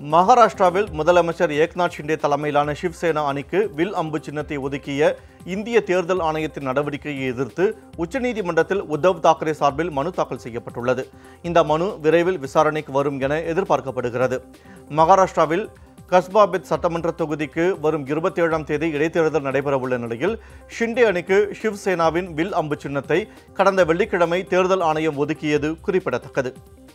மகாராஷ்டிராவில் முதலமைச்சர் ஏக்நாத் ஷிண்டே தலைமையிலான சிவ்சேனா அணிக்கு வில் அம்பு சின்னத்தை ஒதுக்கிய இந்திய தேர்தல் ஆணையத்தின் நடவடிக்கையை எதிர்த்து உச்சநீதிமன்றத்தில் உத்தவ் தாக்கரே சார்பில் மனு தாக்கல் செய்யப்பட்டுள்ளது இந்த மனு விரைவில் விசாரணைக்கு வரும் என எதிர்பார்க்கப்படுகிறது மகாராஷ்டிராவில் கஸ்பாபெத் சட்டமன்ற தொகுதிக்கு வரும் இருபத்தி ஏழாம் தேதி இடைத்தேர்தல் நடைபெறவுள்ள நிலையில் ஷிண்டே அணிக்கு சிவ்சேனாவின் வில் அம்பு சின்னத்தை கடந்த வெள்ளிக்கிழமை தேர்தல் ஆணையம் ஒதுக்கியது குறிப்பிடத்தக்கது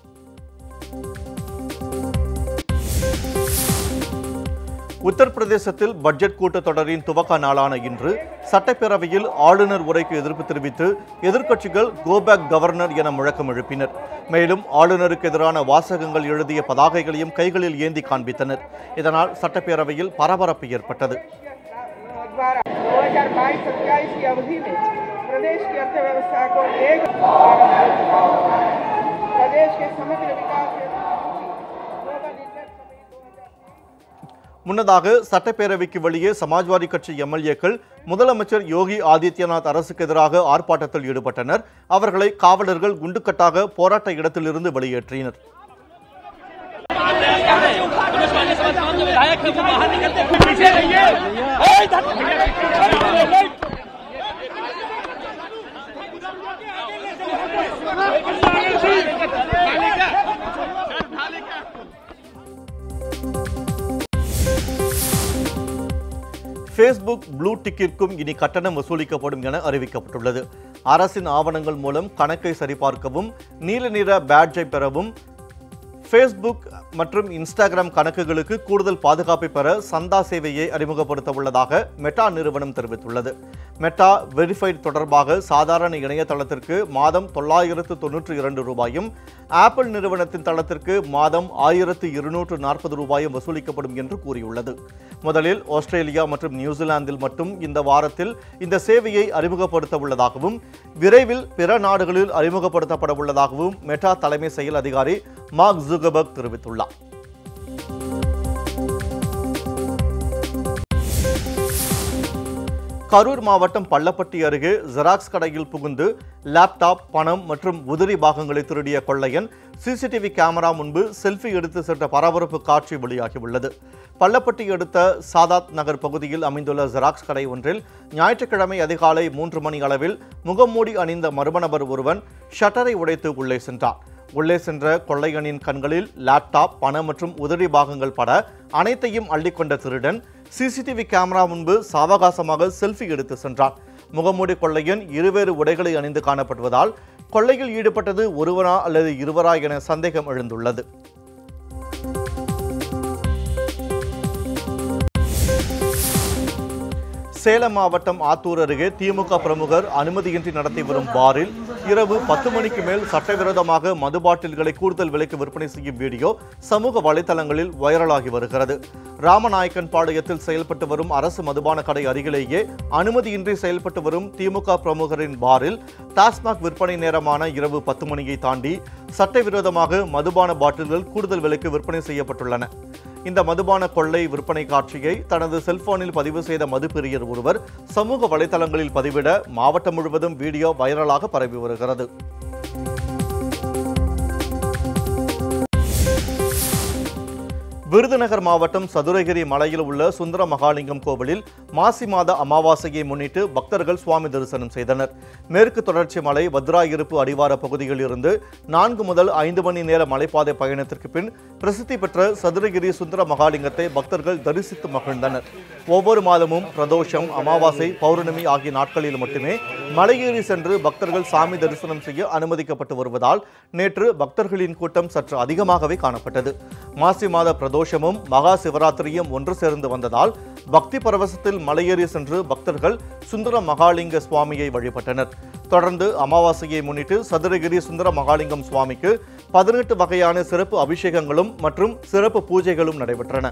உத்தரப்பிரதேசத்தில் பட்ஜெட் கூட்டத்தொடரின் துவக்க நாளான இன்று சட்டப்பேரவையில் ஆளுநர் உரைக்கு எதிர்ப்பு தெரிவித்து எதிர்க்கட்சிகள் கோபேக் கவர்னர் என முழக்கம் எழுப்பினர் மேலும் ஆளுநருக்கு எதிரான வாசகங்கள் எழுதிய பதாகைகளையும் கைகளில் ஏந்தி காண்பித்தனர் இதனால் சட்டப்பேரவையில் பரபரப்பு ஏற்பட்டது द्वारा 2022-27 की अवधि में प्रदेश की अर्थव्यवस्था को एक प्रदेश के समग्र विकास के ग्लोबल इंडेक्स समिति 2023 முன்னதாக சட்டப்பேரவைக்கு வெளியே சமாஜ்வாதி கட்சி எம்எல்ஏக்கள் முதலமைச்சர் யோகி ஆதித்யநாத் அரசுக்கு எதிராக ஆர்ப்பாட்டத்தில் ஈடுபட்டனர் அவர்களை காவலர்கள் குண்டுக்கட்டாக போராட்ட இடத்திலிருந்து வெளியேற்றினர் विधायक जब बाहर निकलते हैं, पीछे रहिए ओए, इधर- ஃபேஸ்புக் ப்ளூ டிக்கிற்கும் இனி கட்டணம் வசூலிக்கப்படும் என அறிவிக்கப்பட்டுள்ளது அரசின் ஆவணங்கள் மூலம் கணக்கை சரிபார்க்கவும் நீல நிற பேட்ஜை பெறவும் ஃபேஸ்புக் மற்றும் இன்ஸ்டாகிராம் கணக்குகளுக்கு கூடுதல் பாதுகாப்பை பெற சந்தா சேவையை அறிமுகப்படுத்த உள்ளதாக மெட்டா நிறுவனம் தெரிவித்துள்ளது மெட்டா வெரிஃபைட் தொடர்பாக சாதாரண இணையதளத்திற்கு மாதம் தொள்ளாயிரத்து தொன்னூற்றி இரண்டு ரூபாயும் ஆப்பிள் நிறுவனத்தின் தளத்திற்கு மாதம் ஆயிரத்து இருநூற்று நாற்பது ரூபாயும் வசூலிக்கப்படும் என்று கூறியுள்ளது முதலில் ஆஸ்திரேலியா மற்றும் நியூசிலாந்தில் மட்டும் இந்த வாரத்தில் இந்த சேவையை அறிமுகப்படுத்த உள்ளதாகவும் விரைவில் பிற நாடுகளில் அறிமுகப்படுத்தப்பட உள்ளதாகவும் மெட்டா தலைமை செயல் அதிகாரி மார்க் ஜுகபர்க் தெரிவித்துள்ளார் கரூர் மாவட்டம் பள்ளப்பட்டி அருகே ஜெராக்ஸ் கடையில் புகுந்து லேப்டாப் பணம் மற்றும் உதிரி பாகங்களை திருடிய கொள்ளையன் சிசிடிவி கேமரா முன்பு செல்ஃபி எடுத்து சென்ற பரபரப்பு காட்சி வெளியாகியுள்ளது பள்ளப்பட்டி அடுத்த சாதாத் நகர் பகுதியில் அமைந்துள்ள ஜெராக்ஸ் கடை ஒன்றில் ஞாயிற்றுக்கிழமை அதிகாலை மூன்று மணி அளவில் முகமூடி அணிந்த மர்ம நபர் ஒருவன் ஷட்டரை உடைத்து உள்ளே சென்றார் உள்ளே சென்ற கொள்ளையனின் கண்களில் லேப்டாப் பணம் மற்றும் உதிரி பாகங்கள் பட அனைத்தையும் அள்ளிக்கொண்ட திருடன் சிசிடிவி கேமரா முன்பு சாவகாசமாக செல்ஃபி எடுத்து சென்றான் முகமூடி கொள்ளையன் இருவேறு உடைகளை அணிந்து காணப்படுவதால் கொள்ளையில் ஈடுபட்டது ஒருவரா அல்லது இருவரா என சந்தேகம் எழுந்துள்ளது சேலம் மாவட்டம் ஆத்தூர் அருகே திமுக பிரமுகர் அனுமதியின்றி நடத்தி வரும் பாரில் இரவு பத்து மணிக்கு மேல் சட்டவிரோதமாக மது பாட்டில்களை கூடுதல் விலைக்கு விற்பனை செய்யும் வீடியோ சமூக வலைதளங்களில் வைரலாகி வருகிறது ராமநாயக்கன் பாளையத்தில் செயல்பட்டு வரும் அரசு மதுபான கடை அருகிலேயே அனுமதியின்றி செயல்பட்டு வரும் திமுக பிரமுகரின் பாரில் டாஸ்மாக் விற்பனை நேரமான இரவு பத்து மணியை தாண்டி சட்டவிரோதமாக மதுபான பாட்டில்கள் கூடுதல் விலைக்கு விற்பனை செய்யப்பட்டுள்ளன இந்த மதுபான கொள்ளை விற்பனை காட்சியை தனது செல்போனில் பதிவு செய்த மதுப்பிரியர் ஒருவர் சமூக வலைதளங்களில் பதிவிட மாவட்டம் முழுவதும் வீடியோ வைரலாக பரவி வருகிறது விருதுநகர் மாவட்டம் சதுரகிரி மலையில் உள்ள சுந்தர மகாலிங்கம் கோவிலில் மாசி மாத அமாவாசையை முன்னிட்டு பக்தர்கள் சுவாமி தரிசனம் செய்தனர் மேற்கு தொடர்ச்சி மலை வத்ராயிருப்பு அடிவார பகுதியில் இருந்து நான்கு முதல் ஐந்து மணி நேர மலைப்பாதை பயணத்திற்கு பின் பிரசித்தி பெற்ற சதுரகிரி சுந்தர மகாலிங்கத்தை பக்தர்கள் தரிசித்து மகிழ்ந்தனர் ஒவ்வொரு மாதமும் பிரதோஷம் அமாவாசை பௌர்ணமி ஆகிய நாட்களில் மட்டுமே மலையேறி சென்று பக்தர்கள் சாமி தரிசனம் செய்ய அனுமதிக்கப்பட்டு வருவதால் நேற்று பக்தர்களின் கூட்டம் சற்று அதிகமாகவே காணப்பட்டது மாசி மாத பிரதோஷமும் மகா சிவராத்திரியும் ஒன்று சேர்ந்து வந்ததால் பக்தி பரவசத்தில் மலையேறி சென்று பக்தர்கள் சுந்தர மகாலிங்க சுவாமியை வழிபட்டனர் தொடர்ந்து அமாவாசையை முன்னிட்டு சதுரகிரி சுந்தர மகாலிங்கம் சுவாமிக்கு பதினெட்டு வகையான சிறப்பு அபிஷேகங்களும் மற்றும் சிறப்பு பூஜைகளும் நடைபெற்றன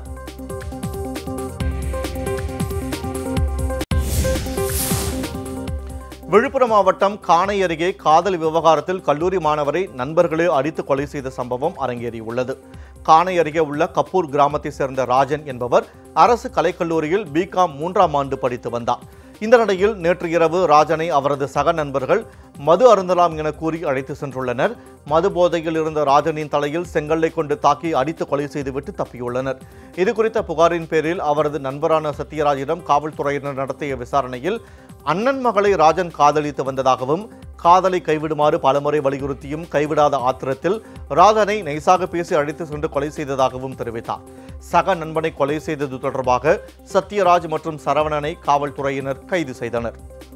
விழுப்புரம் மாவட்டம் காணை அருகே காதல் விவகாரத்தில் கல்லூரி மாணவரை நண்பர்களே அடித்து கொலை செய்த சம்பவம் அரங்கேறியுள்ளது காணை அருகே உள்ள கப்பூர் கிராமத்தை சேர்ந்த ராஜன் என்பவர் அரசு கலைக்கல்லூரியில் பிகாம் மூன்றாம் ஆண்டு படித்து வந்தார் இந்த நிலையில் நேற்று இரவு ராஜனை அவரது சக நண்பர்கள் மது அருந்தலாம் என கூறி அழைத்து சென்றுள்ளனர் மது போதையில் இருந்த ராஜனின் தலையில் செங்கல்லை கொண்டு தாக்கி அடித்து கொலை செய்துவிட்டு தப்பியுள்ளனர் இது குறித்த புகாரின் பேரில் அவரது நண்பரான சத்யராஜிடம் காவல்துறையினர் நடத்திய விசாரணையில் அண்ணன் மகளை ராஜன் காதலித்து வந்ததாகவும் காதலை கைவிடுமாறு பலமுறை வலியுறுத்தியும் கைவிடாத ஆத்திரத்தில் ராஜனை நைசாக பேசி அழைத்து சென்று கொலை செய்ததாகவும் தெரிவித்தார் சக நண்பனை கொலை செய்தது தொடர்பாக சத்யராஜ் மற்றும் சரவணனை காவல்துறையினர் கைது செய்தனர்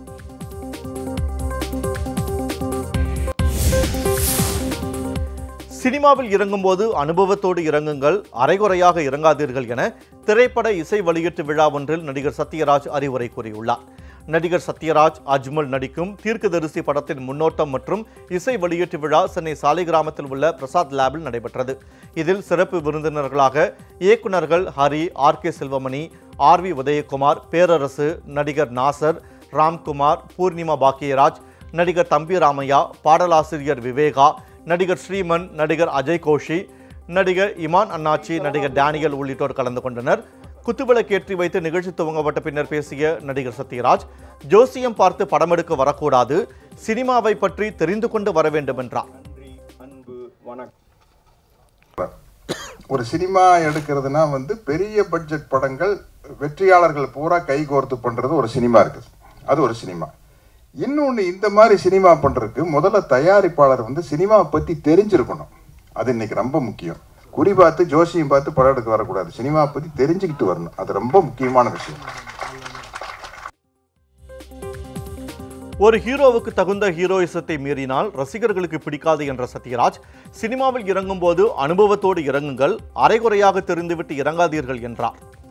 சினிமாவில் இறங்கும்போது அனுபவத்தோடு இறங்குங்கள் அரைகுறையாக இறங்காதீர்கள் என திரைப்பட இசை வெளியீட்டு விழா ஒன்றில் நடிகர் சத்யராஜ் அறிவுரை கூறியுள்ளார் நடிகர் சத்யராஜ் அஜ்மல் நடிக்கும் தீர்க்கதரிசி படத்தின் முன்னோட்டம் மற்றும் இசை வெளியீட்டு விழா சென்னை சாலிகிராமத்தில் உள்ள பிரசாத் லேபில் நடைபெற்றது இதில் சிறப்பு விருந்தினர்களாக இயக்குனர்கள் Hari R K Selvamani R V Udhayakumar Perarasu நடிகர் நாசர் ராம்குமார் பூர்ணிமா பாக்கியராஜ் நடிகர் தம்பி ராமையா பாடலாசிரியர் விவேகா நடிகர் ஸ்ரீமன் நடிகர் அஜய் கோஷி நடிகர் இமான் அண்ணாச்சி நடிகர் டேனியல் உள்ளிட்டோர் கலந்து கொண்டனர் குத்துவிளக்கேற்றி வைத்து நிகழ்ச்சி துவங்கப்பட்ட பின்னர் பேசிய நடிகர் சத்யராஜ் ஜோசியம் பார்த்து படமெடுக்க வரக்கூடாது சினிமாவை பற்றி தெரிந்து கொண்டு வர வேண்டும் என்றார் அன்பு வணக்கம் ஒரு சினிமா எடுக்கிறதுனா வந்து பெரிய பட்ஜெட் படங்கள் வெற்றியாளர்கள் பூரா கைகோர்த்து பண்றது ஒரு சினிமா இருக்குது அது ஒரு சினிமா இன்னொன்று இந்த மாதிரி சினிமா பண்றதுக்கு முதல்ல தயாரிப்பாளர் வந்து சினிமாவை பத்தி தெரிஞ்சிருக்கணும் அது இன்னைக்கு ரொம்ப முக்கியம் குறி பார்த்து ஜோசியம் பார்த்து படம் எடுக்க வரக்கூடாது சினிமாவை பத்தி தெரிஞ்சுக்கிட்டு வரணும் அது ரொம்ப முக்கியமான விஷயம் ஒரு ஹீரோவுக்கு தகுந்த ஹீரோயிசத்தை மீறினால் ரசிகர்களுக்கு பிடிக்காது என்ற சத்யராஜ் சினிமாவில் இறங்கும்போது அனுபவத்தோடு இறங்குங்கள் அரைகுறையாக தெரிந்துவிட்டு இறங்காதீர்கள் என்றார்